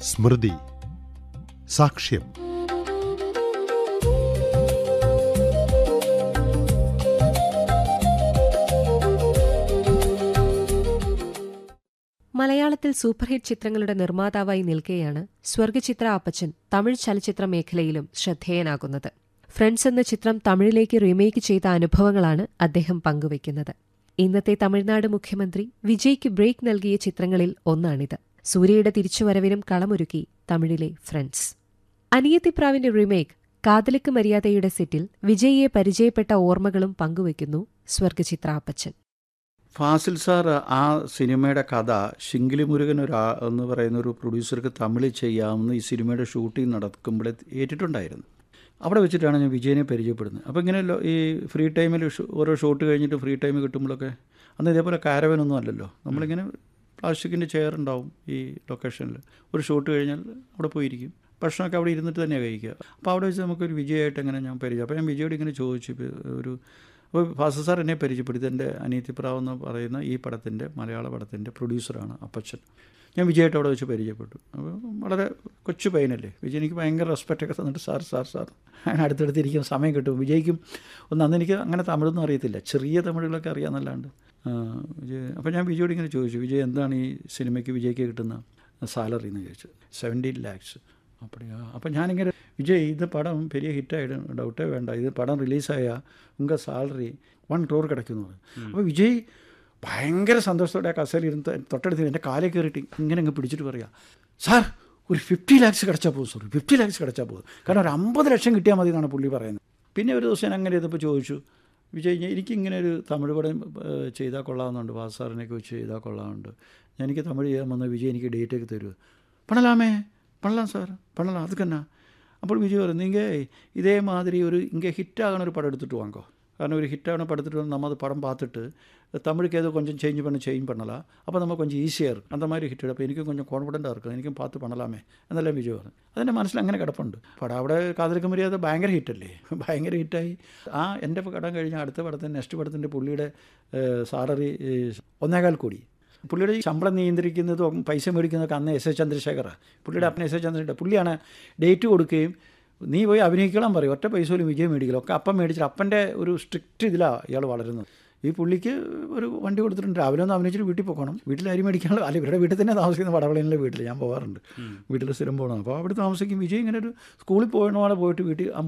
സ്മൃതി സാക്ഷ്യം മലയാളത്തിൽ സൂപ്പർഹിറ്റ് ചിത്രങ്ങളുടെ നിർമ്മാതാവായി നിൽക്കെയാണ് സ്വർഗചിത്ര അപ്പച്ചൻ തമിഴ് ചലച്ചിത്ര മേഖലയിലും ശ്രദ്ധേയനാകുന്നത് ഫ്രണ്ട്സ് എന്ന ചിത്രം തമിഴിലേക്ക് റീമേക്ക് ചെയ്ത അനുഭവങ്ങളാണ് അദ്ദേഹം പങ്കുവയ്ക്കുന്നത് ഇന്നത്തെ തമിഴ്നാട് മുഖ്യമന്ത്രി വിജയ്ക്ക് ബ്രേക്ക് നൽകിയ ചിത്രങ്ങളിൽ ഒന്നാണിത് സൂര്യയുടെ തിരിച്ചുവരവിനും കളമൊരുക്കി തമിഴിലെ ഫ്രണ്ട്സ് അനിയത്തിപ്രാവിന്റെ റീമേക്ക് കാതലിക്ക് മര്യാദയുടെ സെറ്റിൽ വിജയിയെ പരിചയപ്പെട്ട ഓർമ്മകളും പങ്കുവയ്ക്കുന്നു സ്വർഗചിത്ര അപ്പച്ചൻ ഫാസിൽ സാർ ആ സിനിമയുടെ കഥ ശിങ്കിലി മുരുകൻ ഒരു ആ- എന്ന് പറയുന്ന ഒരു പ്രൊഡ്യൂസർക്ക് തമിഴിൽ ചെയ്യാമെന്ന് ഈ സിനിമയുടെ ഷൂട്ടിംഗ് നടക്കുമ്പോഴേ ഏറ്റിട്ടുണ്ടായിരുന്നു അവിടെ വെച്ചിട്ടാണ് ഞാൻ വിജയനെ പരിചയപ്പെടുന്നത് അപ്പോൾ ഇങ്ങനെ ലോ- ഈ ഫ്രീ ടൈമിൽ ഓരോ ഷൂട്ട് കഴിഞ്ഞിട്ട് ഫ്രീ ടൈം കിട്ടുമ്പോഴൊക്കെ അന്ന് ഇതേപോലെ കാരവനൊന്നും അല്ലല്ലോ നമ്മളിങ്ങനെ പ്ലാസ്റ്റിക്കിൻ്റെ ചെയർ ഉണ്ടാവും ഈ ലൊക്കേഷനിൽ ഒരു ഷൂട്ട് കഴിഞ്ഞാൽ അവിടെ പോയിരിക്കും ഭക്ഷണമൊക്കെ അവിടെ ഇരുന്നിട്ട് തന്നെയാണ് കഴിക്കുക അപ്പോൾ അവിടെ വെച്ച് നമുക്കൊരു വിജയമായിട്ട് അങ്ങനെ ഞാൻ പരിചയം അപ്പോൾ ഞാൻ വിജയോട് ഇങ്ങനെ ചോദിച്ചു ഇപ്പൊ ഒരു അപ്പോൾ ഫാസ സാർ എന്നെ പരിചയപ്പെടുത്തി എൻ്റെ അനിയത്തിപ്രാവ് എന്ന് പറയുന്ന ഈ പടത്തിൻ്റെ മലയാള പടത്തിൻ്റെ പ്രൊഡ്യൂസറാണ് അപ്പച്ചൻ ഞാൻ വിജയായിട്ട് അവിടെ വെച്ച് പരിചയപ്പെട്ടു അപ്പോൾ വളരെ കൊച്ചു പയ്യനല്ലേ വിജയ് എനിക്ക് ഭയങ്കര റെസ്പെക്റ്റൊക്കെ തന്നിട്ട് സാർ സാർ സാർ അങ്ങനെ അടുത്തടുത്തിരിക്കും സമയം കിട്ടും വിജയ്ക്കും ഒന്ന് അന്ന് എനിക്ക് അങ്ങനെ തമിഴൊന്നും അറിയത്തില്ല ചെറിയ തമിഴുകളൊക്കെ അറിയാമെന്നല്ലാണ്ട് ആ, വിജയ് അപ്പോൾ ഞാൻ വിജയോട് ഇങ്ങനെ ചോദിച്ചു വിജയ് എന്താണ് ഈ സിനിമയ്ക്ക് വിജയ്ക്ക് കിട്ടുന്ന സാലറി എന്ന് ചോദിച്ചു സെവൻറ്റീൻ ലാക്സ് அப்படியா அப்போ ഞാനിങ്ങനെ விஜய் இந்த படம் பெரிய ஹிட் ஆகிடும் டவுட்டே வேண்டாம் இது படம் ரிலீஸ் ஆயா உங்கள் സാലറി വൺ ക്രോർ കിടക്കുന്നു അപ്പോൾ വിജയ് ഭയങ്കര സന്തോഷത്തോടെ ആ കസേരയിൽ ഇരുന്ന് തൊട്ടടുത്ത് എൻ്റെ കാലേ കയറിയിട്ട് ഇങ്ങനെ അങ്ങ് പിടിച്ചിട്ട് പറയാ സാർ ഒരു ഫിഫ്റ്റി ലാക്സ് കിടച്ചാൽ പോകും സോറി ഫിഫ്റ്റി ലാക്സ് കിടച്ചാൽ പോകും കാരണം ഒരു അമ്പത് ലക്ഷം കിട്ടിയാൽ മതി എന്നാണ് പുള്ളി പറയുന്നത് പിന്നെ ഒരു ദിവസം ഞാൻ അങ്ങനെ ചെയ്തപ്പോൾ ചോദിച്ചു വിജയ് ഞാൻ- എനിക്കിങ്ങനെ ഒരു തമിഴ് പടം ഏഹ്, ചെയ്താൽ കൊള്ളാമെന്നുണ്ട് വാസ് സാറിനെയൊക്കെ വെച്ച് ചെയ്താൽ കൊള്ളാമെന്നുണ്ട് ഞാൻ എനിക്ക് തമിഴ് ചെയ്യാൻ വന്ന വിജയ് എനിക്ക് ഡേറ്റ് ഒക്കെ തരുമോ പണലാമേ പണലാം സാർ പണലാം അതുക്ക് എന്നാ അപ്പോൾ വിജയ് പറയും നിങ്ങൾ ഇതേ മാതിരി ഒരു ഇங்கே ഹിറ്റാകണ ഒരു പടം എടുത്തിട്ട് വാങ്ങോ കാരണം ഒരു ഹിറ്റാன படத்துட்டு வந்து நம்ம அது படம் பார்த்துட்டு தமிழுக்கு ஏதோ கொஞ்சம் சேஞ்ச் பண்ண சேஞ்ச் பண்ணலாம் அப்போ நம்ம கொஞ்சம் ஈஸியாக இருக்கும் அந்த மாதிரி ഹിറ്റ് അപ്പോൾ എനിക്കും கொஞ்சம் കോൺഫിഡൻ്റാக இருக்கும் എനിക്കും പാത്ത് പണലാമേ എന്നെല്ലാം വിജയ് പറഞ്ഞു അതെൻ്റെ മനസ്സിൽ അങ്ങനെ കിടപ്പുണ്ട് പടം അവിടെ കാതലിക്ക് മര്യാദ ഭയങ്കര ഹിറ്റല്ലേ ഭയങ്കര ഹിറ്റായി ആ എൻ്റെ കടം കഴിഞ്ഞ അടുത്ത പടത്തിൻ്റെ നെക്സ്റ്റ് പടത്തിൻ്റെ പുള്ളിയുടെ സാലറി ഒന്നേകാൽ കോടി പുള്ളിയുടെ ഈ ശമ്പളം നിയന്ത്രിക്കുന്നതും പൈസ മേടിക്കുന്നതൊക്കെ അന്ന് എസ് എ ചന്ദ്രശേഖറാണ് പുള്ളിയുടെ അപ്പൻ എസ് എ ചന്ദ്രശേഖർ പുള്ളിയാണ് ഡേറ്റ് കൊടുക്കുകയും നീ പോയി അഭിനയിക്കണം പറയും ഒറ്റ പൈസ പോലും വിജയം മേടിക്കില്ല ഒക്കെ അപ്പം മേടിച്ചിട്ട് അപ്പൻ്റെ ഒരു സ്ട്രിക്റ്റ് ഇതിലാണ് ഇയാൾ വളരുന്നത് ഈ പുള്ളിക്ക് ഒരു വണ്ടി കൊടുത്തിട്ടുണ്ട് രാവിലെ ഒന്ന് അഭിനയിച്ചിട്ട് വീട്ടിൽ പോകണം വീട്ടിൽ അരി മേടിക്കാനുള്ള അല്ല ഇവരുടെ വീട്ടിൽ തന്നെ താമസിക്കുന്ന വടവളയിലെ വീട്ടിൽ ഞാൻ പോകാറുണ്ട് വീട്ടിൽ സ്ഥിരം പോകണം അപ്പോൾ അവിടെ താമസിക്കും വിജയ് ഇങ്ങനെ ഒരു സ്കൂളിൽ പോകണ പോലെ പോയിട്ട് വീട്ടിൽ